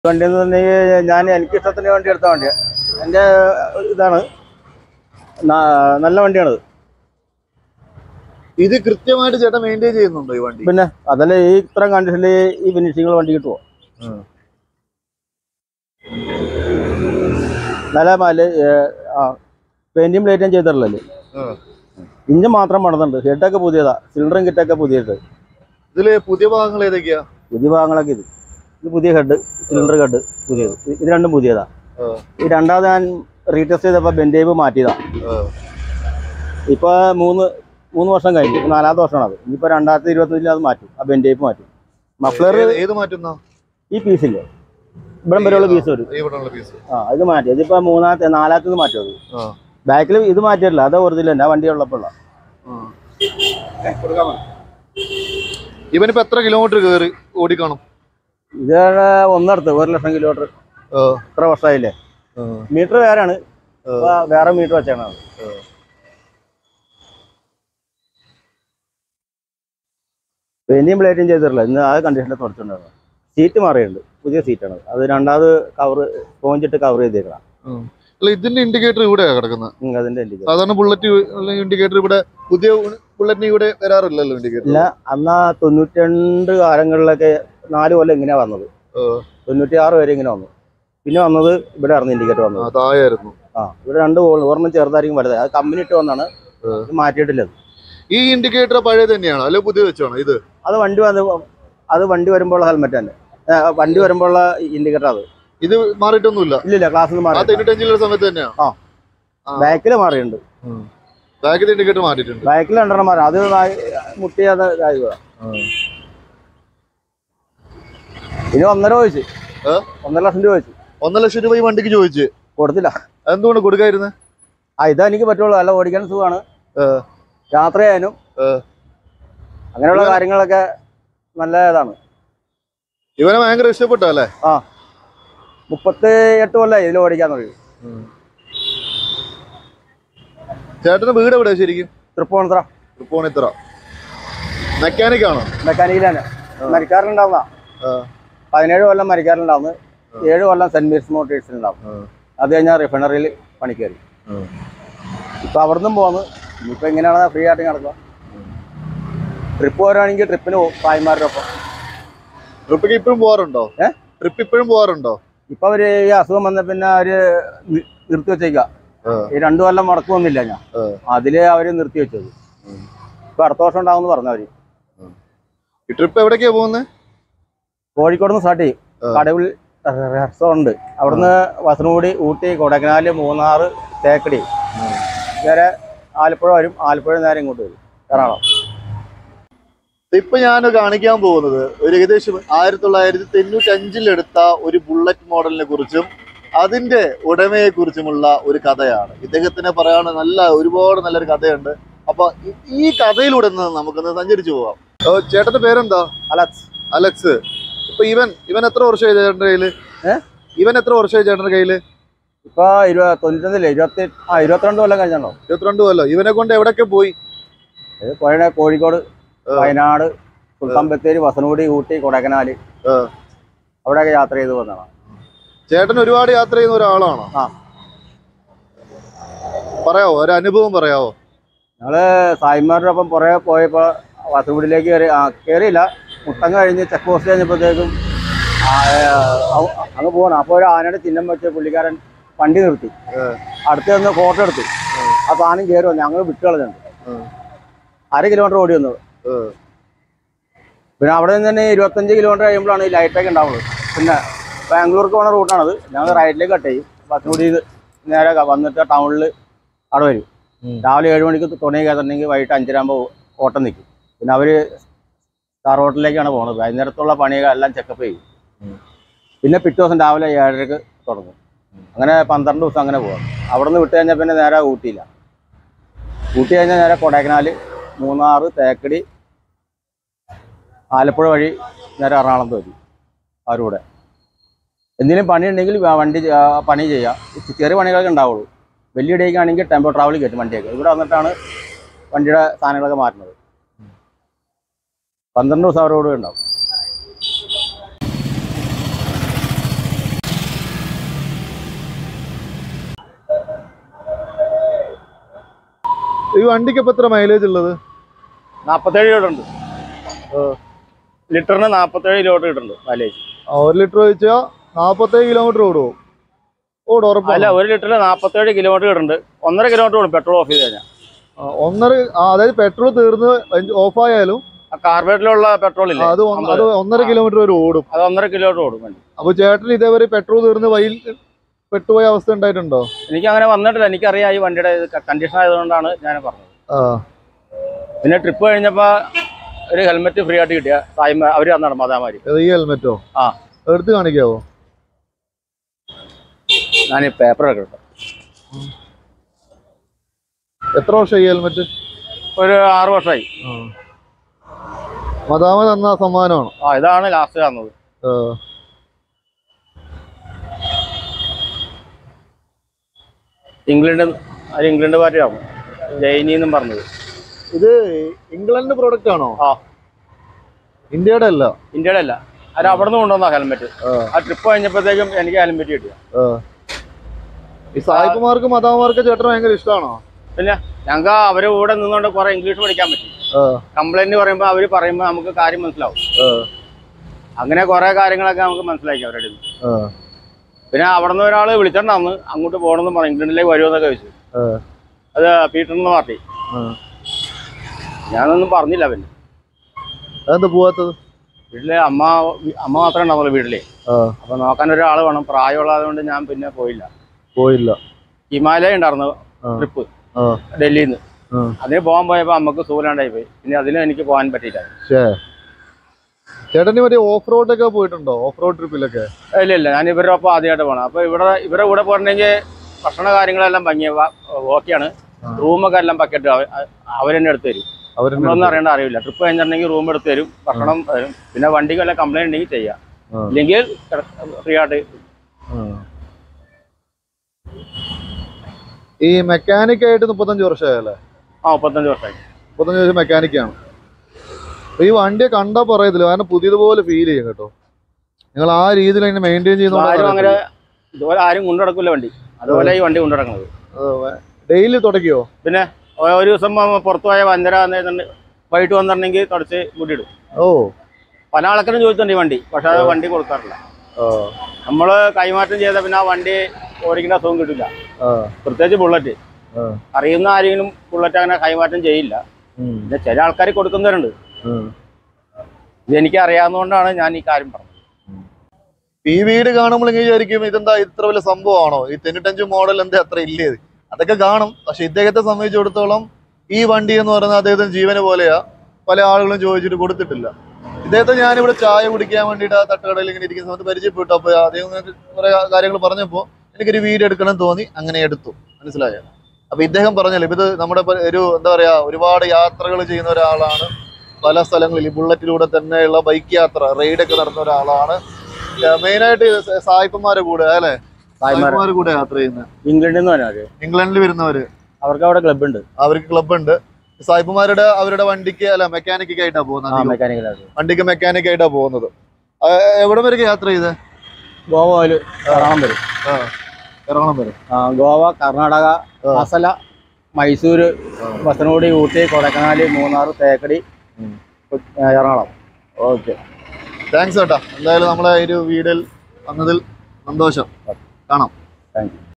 വണ്ടി എന്ന് പറഞ്ഞാൽ ഞാൻ എനിക്ക് ഇഷ്ടത്തിന് വേണ്ടി എടുത്ത വണ്ടിയാണ് എൻ്റെ ഇതാണ് ന- നല്ല വണ്ടിയാണത് ഇത് കൃത്യമായിട്ട് ചേട്ടൻ മെയിൻറ്റെയിൻ ചെയ്യുന്നുണ്ടോ ഈ വണ്ടി പിന്നെ അതല്ല ഈ ഇത്രയും കണ്ടീഷനിൽ ഈ ഫിനിഷിങ്ങൾ വണ്ടി കിട്ടുമോ നല്ല മല ആ പെയിന്റും പ്ലേറ്റും ചെയ്തിട്ടില്ലല്ലേ ഇഞ്ചൻ മാത്രം പണിതുണ്ട് ഹെഡൊക്കെ പുതിയതാ സിലിണ്ടറും കിറ്റൊക്കെ പുതിയത് ഇതില് പുതിയ ഭാഗങ്ങൾ ഏതൊക്കെയാ പുതിയ ഭാഗങ്ങളൊക്കെ ഇത് ഇത് പുതിയ ഹെഡ് സിലിണ്ടർ ഹെഡ് പുതിയത് ഇത് ഇത് രണ്ടും പുതിയതാ ആ. ഈ രണ്ടാമത് ഞാൻ റീടെസ്റ്റ് ചെയ്തപ്പോൾ ബെൻഡേവ് മാറ്റിയതാ ഇപ്പൊ മൂന്ന് മൂന്ന് വർഷം കഴിഞ്ഞു ഇപ്പൊ നാലാമത്തെ വർഷമാണ് അത് ഇനിയിപ്പോ രണ്ടായിരത്തി ഇരുപത്തഞ്ചിൽ അത് മാറ്റും ആ ബെൻഡേപ്പ് മാറ്റും മഫ്ലർ ഏത്- ഏത് മാറ്റുന്ന ഈ പീസില്ലേ ഇവിടെ വരെയുള്ള പീസ് വരും ഇവിടെയുള്ള പീസ് ആ ഇത് മാറ്റി ഇതിപ്പോ മൂന്നാമത്തെ നാലാമത്തേത് മാറ്റും അത് ബാക്കിൽ ഇത് മാറ്റിയിട്ടില്ല അത് ഒറിജിനൽ തന്നെ ആ വണ്ടി ഉള്ളപ്പോൾ ഇവനിപ്പോ എത്ര കിലോമീറ്റർ കയറി ഓടിക്കാണും ഇത് ഒന്നടുത്ത് ഒരു ലക്ഷം കിലോമീറ്റർ ഇത്ര വർഷമായില്ലേ മീറ്റർ വേറെയാണ് ഇപ്പൊ വേറെ മീറ്റർ വെച്ചാണ് അത്. പെയിന്റും പ്ലേറ്റും ചെയ്തിട്ടില്ല ഇന്ന് ആ കണ്ടീഷനിൽ തുടച്ചിട്ടുണ്ടായിരുന്നു സീറ്റ് മാറിയിട്ടുണ്ട് പുതിയ സീറ്റാണ് അത് രണ്ടാമത് കവർ സ്പോഞ്ചിട്ട് കവർ ചെയ്തേക്കണം അല്ല ഇതിന്റെ ഇൻഡിക്കേറ്റർ ഇവിടെ കിടക്കുന്നത് അതിന്റെ indicator. സാധാരണ ബുള്ളറ്റ് ഇൻഡിക്കേറ്റർ ഇവിടെ പുതിയ ബുള്ളറ്റിന് ഇവിടെ വരാറില്ലല്ലോ ഇൻഡിക്കേറ്റർ ഇല്ല അന്ന് ആ തൊണ്ണൂറ്റി രണ്ട് കാലങ്ങളിലൊക്കെ നാല് കൊല്ലം ഇങ്ങനെയാ വന്നത് തൊണ്ണൂറ്റി ആറ് വരെ ഇങ്ങനെ വന്നു പിന്നെ വന്നത് ഇവിടെ ആയിരുന്നു ഇൻഡിക്കേറ്റർ വന്നത് അതായിരുന്നു ആ ഇവിടെ രണ്ട് ഹോൾ ഒരെണ്ണം ചെറുതായിരിക്കും വലുത് അത് കമ്പനി ഇട്ട് വന്നാണ് ഇത് മാറ്റിയിട്ടില്ല അത്. ഈ ഇൻഡിക്കേറ്റർ പഴയ തന്നെയാണോ അല്ലെ പുതിയ വെച്ചാണോ ഇത് അത് വണ്ടി വന്ന് അത് വണ്ടി വരുമ്പോൾ ഹെൽമെറ്റ് തന്നെ ഏ, വണ്ടി വരുമ്പോൾ ഇൻഡിക്കേറ്റർ അത് ഇത് മാറിയിട്ടൊന്നുമില്ല ഇല്ലില്ല ക്ലാസ്സിൽ ആ മാറി തൊണ്ണൂറ്റഞ്ചിലുള്ള സമയത്ത് തന്നെയാ ബാക്കിൽ മാറിയിട്ടുണ്ട് ബാക്കിൽ ഇൻഡിക്കേറ്റർ മാറ്റിയിട്ടുണ്ട് ബാക്കിൽ രണ്ടെണ്ണം മാറി അത് വാ- മുട്ടി അത് ഇതായതാ. ഇനി ഒന്നര ചോദിച്ചു ഏ? ഒന്നര ലക്ഷം രൂപ ചോദിച്ചു ഒന്നര ലക്ഷം രൂപ ഈ വണ്ടിക്ക് ചോദിച്ചു കൊടുത്തില്ല എന്തുകൊണ്ട് കൊടുക്കായിരുന്നു ആ ഇതാ എനിക്ക് പറ്റുള്ളൂ അല്ല ഓടിക്കാൻ സുഖമാണ് ഏ. യാത്ര ചെയ്യാനും ഏ. അങ്ങനെയുള്ള കാര്യങ്ങളൊക്കെ നല്ല ഇതാണ് ഇവനെ ഭയങ്കര ഇഷ്ടപ്പെട്ട അല്ലേ ആ മുപ്പത്തി എട്ട് കൊല്ലമായി ഇതിൽ ഓടിക്കാൻ തുടങ്ങി ചേട്ടന്റെ വീട് എവിടെയാ ശരിക്കും തൃപ്പൂണിത്തറ തൃപ്പൂണിത്തറ മെക്കാനിക് ആണോ മെക്കാനിക്കൽ തന്നെ മരിക്കാറിലുണ്ടാവുന്ന പതിനേഴ് കൊല്ലം മരിക്കാറിലുണ്ടാവുന്നു ഏഴ് കൊല്ലം സെന്റ് മേരീസ് മോട്ടേഴ്സിലുണ്ടാവും അത് കഴിഞ്ഞാൽ റിഫൈനറിയിൽ പണി കയറി ഇപ്പൊ അവിടുന്ന് പോന്ന് ഇനിയിപ്പോ എങ്ങനെയാണ് ഫ്രീ ആയിട്ട് നടക്കുക ട്രിപ്പ് വരുവാണെങ്കിൽ ട്രിപ്പിന് പോകും ഭായിമാരുടെ ഒപ്പം ട്രിപ്പിക്ക് ഇപ്പോഴും പോവാറുണ്ടോ ഏ? ട്രിപ്പ് ഇപ്പോഴും പോവാറുണ്ടോ ഇപ്പൊ അവര് ഈ അസുഖം വന്ന പിന്നെ അവര് നി- നിർത്തി വെച്ചേക്ക ആ. ഈ രണ്ടു കൊല്ലം മുടക്കൊന്നുമില്ല ഞാൻ ആ. അതില് അവര് നിർത്തി വെച്ചത് ഇപ്പൊ അടുത്ത വർഷം ഉണ്ടാവും പറഞ്ഞവര് ഈ ട്രിപ്പ് എവിടേക്കാ പോകുന്നത് കോഴിക്കോട് നിന്ന് സ്റ്റാർട്ട് ചെയ്യും ആ. കടവിൽ റെസ്റ്റോറന്റ് അവിടുന്ന് വസനഗുടി ഊട്ടി കൊടൈക്കനാല് മൂന്നാറ് തേക്കടി നേരെ ആലപ്പുഴ വരും ആലപ്പുഴ നേരെ ഇങ്ങോട്ട് വരും എറണാകുളം ഇപ്പൊ ഞാൻ കാണിക്കാൻ പോകുന്നത് ഒരു ഏകദേശം ആയിരത്തി തൊള്ളായിരത്തി തൊണ്ണൂറ്റി അഞ്ചിൽ എടുത്ത ഒരു ബുള്ളറ്റ് മോഡലിനെ കുറിച്ചും അതിന്റെ ഉടമയെ കുറിച്ചുമുള്ള ഒരു കഥയാണ് ഇദ്ദേഹത്തിന് പറയാൻ നല്ല ഒരുപാട് നല്ലൊരു കഥയുണ്ട് അപ്പൊ ഈ- ഈ കഥയിലൂടെ ഒന്ന് നമുക്കൊന്ന് സഞ്ചരിച്ചു പോവാം ഓ, ചേട്ടന്റെ പേരെന്താ അലക്സ് അലക്സ് ഇപ്പൊ ഇവൻ ഇവൻ എത്ര വർഷമായി ചേട്ടന്റെ കയ്യില് ഏ? ഇവൻ എത്ര വർഷമായി ചേട്ടന്റെ കയ്യില് ഇപ്പൊ ഇരുപത് തൊണ്ണൂറ്റൊന്നില്ല ഇരുപത്തി ആ ഇരുപത്തിരണ്ട് കൊല്ലം കഴിഞ്ഞോ ഇരുപത്തിരണ്ട് കൊല്ലം ഇവനെ കൊണ്ട് എവിടൊക്കെ പോയി ഇത് പുഴ കോഴിക്കോട് വയനാട് സുൽത്താൻ ബത്തേരി വസനഗുടി ഊട്ടി കൊടൈക്കനാല് ആ. അവിടെയൊക്കെ യാത്ര ചെയ്ത് വന്നതാണ് ചേട്ടൻ ഒരുപാട് യാത്ര ചെയ്യുന്ന ഒരാളാണോ ആ. പറയാവോ ഒരു അനുഭവം പറയാവോ ഞങ്ങള് സായിമാരുടെ ഒപ്പം പുറകെ പോയപ്പോ വസനഗുഡിയിലേക്ക് കയറി ആ കയറിയില്ല മുട്ടം കഴിഞ്ഞ് ചെക്ക് പോസ്റ്റ് കഴിഞ്ഞപ്പോഴത്തേക്കും ആ, ഏ, അവ- അങ്ങ് പോകണം അപ്പോൾ ഒരു ആനയുടെ ചിഹ്നം വെച്ച് പുള്ളിക്കാരൻ വണ്ടി നിർത്തി അടുത്ത് നിന്ന് ഫോട്ടോ എടുത്തു ആ സാധനം കയറി വന്നു ഞങ്ങൾ വിട്ടു കളഞ്ഞിട്ടുണ്ട് ഉം. അര കിലോമീറ്റർ ഓടി വന്നത് ഉം. പിന്നെ അവിടെ നിന്ന് തന്നെ ഇരുപത്തഞ്ച് കിലോമീറ്റർ കഴിയുമ്പോഴാണ് ഈ ലൈറ്റൊക്കെ ഉണ്ടാവുന്നത് പിന്നെ ബാംഗ്ലൂർക്ക് പോകുന്ന റൂട്ടാണത് ഞങ്ങൾ റൈറ്റിലേക്ക് കട്ട് ചെയ്യും ബസ്സുകൂടി നേരെ ക- വന്നിട്ട് ടൗണിൽ അവിടെ വരും ഉം. രാവിലെ ഏഴ് മണിക്ക് തുണി കയറുന്നെങ്കിൽ വൈകിട്ട് അഞ്ചരാകുമ്പോൾ ഓട്ടം നിൽക്കും പിന്നെ അവർ സ്റ്റാർ ഹോട്ടലിലേക്കാണ് പോകുന്നത് വൈകുന്നേരത്തുള്ള പണികൾ എല്ലാം ചെക്കപ്പ് ചെയ്യും ഉം. പിന്നെ പിറ്റേ ദിവസം രാവിലെ ഏഴരക്ക് തുടങ്ങും അങ്ങനെ പന്ത്രണ്ട് ദിവസം അങ്ങനെ പോകാം അവിടെ നിന്ന് വിട്ട് കഴിഞ്ഞാൽ പിന്നെ നേരെ ഊട്ടിയില്ല ഊട്ടി കഴിഞ്ഞാൽ നേരെ കൊടൈക്കനാല് മൂന്നാറ് തേക്കടി ആലപ്പുഴ വഴി നേരെ എറണാകുളത്ത് വരും അവരുടെ എന്തെങ്കിലും പണിയുണ്ടെങ്കിൽ വ- വണ്ടി ചെ- ആ, പണി ചെയ്യാം ഈ ചെറിയ പണികളൊക്കെ ഉണ്ടാവുള്ളൂ വലിയ ഡേക്കാണെങ്കിൽ ടെമ്പോ ട്രാവൽ കയറ്റും വണ്ടിയൊക്കെ ഇവിടെ വന്നിട്ടാണ് വണ്ടിയുടെ സാധനങ്ങളൊക്കെ മാറ്റുന്നത് പന്ത്രണ്ട് ദിവസം അവരോട് ഉണ്ടാവും ഈ വണ്ടിക്ക് ഇപ്പൊ എത്ര മൈലേജ് ഉള്ളത് നാൽപ്പത്തേഴ് കിലോമീറ്റർ ഉണ്ട് ലിറ്ററിന് നാൽപ്പത്തേഴ് കിലോമീറ്റർ കിട്ടുന്നുണ്ട് മൈലേജ് ആ, ഒരു ലിറ്റർ ഒഴിച്ചാൽ നാപ്പത്തേഴ് കിലോമീറ്റർ ഓടുവോ ഓടും അല്ല ഉറപ്പല്ല ഒരു ലിറ്ററിൽ നാൽപ്പത്തേഴ് കിലോമീറ്റർ കിട്ടുന്നുണ്ട് ഒന്നര കിലോമീറ്റർ ഓടും പെട്രോൾ ഓഫ് ചെയ്ത് കഴിഞ്ഞാൽ ഒന്നര ആ, അതായത് പെട്രോൾ തീർന്ന് ഓഫ് ആയാലും ആ കാർബറേറ്ററിലുള്ള പെട്രോൾ ആ, ഇല്ലേ അത് ഒന്ന്- അത് ഒന്നര കിലോമീറ്റർ വരെ ഓടും അത് ഒന്നര കിലോമീറ്റർ ഓടും വണ്ടി അപ്പൊ ചേട്ടൻ ഇതേവരെ പെട്രോൾ തീർന്ന് വഴിയിൽ പെട്ടുപോയ അവസ്ഥ ഉണ്ടായിട്ടുണ്ടോ എനിക്ക് അങ്ങനെ വന്നിട്ടില്ല എനിക്കറിയാം ഈ വണ്ടിയുടെ കണ്ടീഷൻ ആയതുകൊണ്ടാണ് ഞാൻ പറഞ്ഞത് ആ പിന്നെ ട്രിപ്പ് കഴിഞ്ഞപ്പോൾ ഒരു ഹെൽമെറ്റ് ഫ്രീ ആയിട്ട് കിട്ടിയ സായിമ അവർ തന്നാണ് മതാമാരി ഇത് ഈ ഹെൽമെറ്റോ ആ. എടുത്ത് കാണിക്കാവോ ഞാൻ ഈ പേപ്പർ ഒക്കെ എടുത്തു എത്ര വർഷം ഈ ഹെൽമെറ്റ് ഒരു ആറ് വർഷമായി മദാമ തന്ന സമ്മാനമാണ് ആ ഇതാണ് ലാസ്റ്റ് തന്നത് ആ. ഇംഗ്ലണ്ട് അത് ഇംഗ്ലണ്ട് പാർട്ടിയാണ് ജൈനി എന്നും പറഞ്ഞത് ഇത് ഇംഗ്ലണ്ട് പ്രൊഡക്റ്റ് ആണോ ആ ഇന്ത്യയുടെ അല്ല ഇന്ത്യയുടെ അല്ല അത് അവിടെ നിന്ന് കൊണ്ടുവന്ന ഹെൽമെറ്റ് ആ. ആ ട്രിപ്പ് കഴിഞ്ഞപ്പോഴത്തേക്കും എനിക്ക് ഹെൽമെറ്റ് കിട്ടിയ ആ. ഈ സായിപ്പുമാർക്ക് മദാമാർക്ക് ചേട്ടന് ഭയങ്കര ഇഷ്ടമാണോ പിന്നെ ഞങ്ങൾക്ക് അവരെ കൂടെ നിന്നുകൊണ്ട് കുറെ ഇംഗ്ലീഷ് പഠിക്കാൻ പറ്റി ആ. കംപ്ലൈന്റ് പറയുമ്പോൾ അവർ പറയുമ്പോൾ നമുക്ക് കാര്യം മനസ്സിലാവും ആ. അങ്ങനെ കുറെ കാര്യങ്ങളൊക്കെ നമുക്ക് മനസ്സിലാക്കി അവരുടെ അടുത്ത് നിന്ന്. ആ. പിന്നെ അവിടെ നിന്ന് ഒരാൾ വിളിച്ചിട്ടുണ്ടാന്ന് അങ്ങോട്ട് പോകണമെന്ന് പറഞ്ഞു ഇംഗ്ലണ്ടിലേക്ക് വരുമെന്നൊക്കെ ചോദിച്ചു ആ. അത് പീറ്റർ എന്ന പാർട്ടി ആ. ഞാനൊന്നും പറഞ്ഞില്ല പിന്നെ അതെന്താ പോവാത്തത് വീട്ടിലെ അമ്മ അമ്മ മാത്രമേ ഉണ്ടാവുള്ളൂ വീട്ടിലെ ആ. അപ്പൊ നോക്കാൻ ഒരാൾ വേണം പ്രായമുള്ളത് കൊണ്ട് ഞാൻ പിന്നെ പോയില്ല പോയില്ല ഹിമാലയ ഉണ്ടായിരുന്നു ആ. ട്രിപ്പ് ആ. ഡൽഹിയിൽ നിന്ന് ആ. അതിന് പോകാൻ പോയപ്പോൾ അമ്മക്ക് സൂര്യണ്ടായി പോയി പിന്നെ അതിന് എനിക്ക് പോകാൻ പറ്റിയില്ല ഷേ ചേട്ടന് മറ്റേ ഓഫ് റോഡ് ഒക്കെ പോയിട്ടുണ്ടോ ഓഫ് റോഡ് ട്രിപ്പിലൊക്കെ ഇല്ല ഇല്ല ഞാൻ ഇവരുടെ ഒപ്പം ആദ്യമായിട്ട് പോകണം അപ്പൊ ഇവിടെ ഇവരുടെ കൂടെ പോയിട്ടുണ്ടെങ്കിൽ ഭക്ഷണ കാര്യങ്ങളെല്ലാം ഭംഗി ഓക്കെയാണ് ആ. റൂമൊക്കെ എല്ലാം പക്കറ്റ് അവരെന്നെ എടുത്ത് തരും അവര് നമ്മളൊന്നും അറിയേണ്ട അറിയില്ല ട്രിപ്പ് കഴിഞ്ഞിട്ടുണ്ടെങ്കിൽ റൂം എടുത്ത് തരും ഭക്ഷണം തരും പിന്നെ വണ്ടിക്ക് വല്ല കംപ്ലൈന്റ് ഉണ്ടെങ്കിൽ ചെയ്യാം ആ. ഇല്ലെങ്കിൽ ഫ്രീ ആയിട്ട് ഈ മെക്കാനിക് ആയിട്ട് മുപ്പത്തഞ്ച് വർഷമായല്ലേ ആ മുപ്പത്തഞ്ച് വർഷമായി മുപ്പത്തഞ്ച് വർഷം മെക്കാനിക്കാണ് ഈ വണ്ടിയെ കണ്ടാ പറയത്തില്ല കാരണം പുതിയതുപോലെ ഫീൽ ചെയ്യും കേട്ടോ നിങ്ങൾ ആ രീതിയിൽ അതിനെ മെയിൻറ്റെയിൻ ആരും അങ്ങനെ ചെയ്യുന്ന ഇതുപോലെ ആരും കൊണ്ടുനടക്കില്ല വണ്ടി അതുപോലെ ഈ വണ്ടി കൊണ്ടുനടക്കുന്നത് ഡെയിലി തുടക്കിയോ ഒ- ഒരു ദിവസം മ- പുറത്ത് പോയ വഞ്ചര വന്നിട്ടുണ്ട് വൈകിട്ട് വന്നിട്ടുണ്ടെങ്കിൽ തുടച്ച് മുടിയിടും ഓ പല ആൾക്കാരും ചോദിച്ചിട്ടുണ്ട് ഈ വണ്ടി പക്ഷെ അത് വണ്ടി കൊടുക്കാറില്ല ആ, നമ്മൾ കൈമാറ്റം ചെയ്ത പിന്നെ ആ വണ്ടി ഓടിക്കുന്ന അസുഖം കിട്ടില്ല ആ, പ്രത്യേകിച്ച് ബുള്ളറ്റ് ആ. അറിയുന്ന ആരെങ്കിലും ബുള്ളറ്റ് അങ്ങനെ കൈമാറ്റം ചെയ്യില്ല ഉം, പിന്നെ ചില ആൾക്കാർ കൊടുക്കുന്നവരുണ്ട് ഉം. ഇത് എനിക്ക് അറിയാവുന്നതുകൊണ്ടാണ് ഞാൻ ഈ കാര്യം പറഞ്ഞത് ഈ വീട് കാണുമ്പോൾ ഇങ്ങനെ വിചാരിക്കും ഇതെന്താ ഇത്ര വലിയ സംഭവമാണോ ഈ തൊണ്ണൂറ്റഞ്ച് മോഡൽ എന്താ അത്ര ഇല്ലേ ഇത്? അതൊക്കെ കാണും പക്ഷെ ഇദ്ദേഹത്തെ സംബന്ധിച്ചിടത്തോളം ഈ വണ്ടി എന്ന് പറയുന്നത് അദ്ദേഹത്തിന് ജീവന് പോലെയാ പല ആളുകളും ചോദിച്ചിട്ട് കൊടുത്തിട്ടില്ല ഇദ്ദേഹത്തെ ഞാനിവിടെ ചായ കുടിക്കാൻ വേണ്ടിയിട്ട് ആ തട്ടുകടയിൽ ഇങ്ങനെ ഇരിക്കുന്ന സമയത്ത് പരിചയപ്പെട്ടു അപ്പോൾ അദ്ദേഹം ഇങ്ങനെ കുറെ കാര്യങ്ങൾ പറഞ്ഞപ്പോൾ എനിക്കൊരു വീഡിയോ എടുക്കണം എന്ന് തോന്നി അങ്ങനെ എടുത്തു മനസ്സിലായോ അപ്പൊ ഇദ്ദേഹം പറഞ്ഞല്ലോ ഇപ്പൊ ഇത് നമ്മുടെ പ- ഒരു എന്താ പറയാ ഒരുപാട് യാത്രകൾ ചെയ്യുന്ന ഒരാളാണ് പല സ്ഥലങ്ങളിൽ ഈ ബുള്ളറ്റിലൂടെ തന്നെയുള്ള ബൈക്ക് യാത്ര റൈഡൊക്കെ നടത്തുന്ന ഒരാളാണ് മെയിനായിട്ട് സായിപ്പന്മാരെ കൂടെ അല്ലെ തായ്മാർ സായിപ്പന്മാരെ കൂടെ യാത്ര ചെയ്യുന്നത് ഇംഗ്ലണ്ടിൽ നിന്ന് പറഞ്ഞാൽ ഇംഗ്ലണ്ടിൽ വരുന്നവര് അവർക്ക് അവിടെ ക്ലബ് ഉണ്ട് അവർക്ക് ക്ലബ് ഉണ്ട് സായിപ്പന്മാരുടെ അവരുടെ വണ്ടിക്ക് അല്ല മെക്കാനിക് ആയിട്ടാ പോകുന്നത് അധികവും. മെക്കാനിക്കലായിട്ട് വണ്ടിക്ക് മെക്കാനിക് ആയിട്ടാ പോകുന്നത് ആ, എവിടെ വരെ യാത്ര ചെയ്ത് ഗോവ മുതൽ എറണാകുളം വരും എറണാകുളം വരെ ആ, ഗോവ കർണാടക ആ. അസല മൈസൂര് ബസനഗുടി ഊട്ടി കൊടൈക്കനാല് മൂന്നാർ തേക്കടി ഉം. ആ, എറണാകുളം ഓക്കെ താങ്ക്സ് കേട്ടാ എന്തായാലും നമ്മളെ ഈ ഒരു വീഡിയോയിൽ വന്നതിൽ സന്തോഷം കാണാം താങ്ക് യു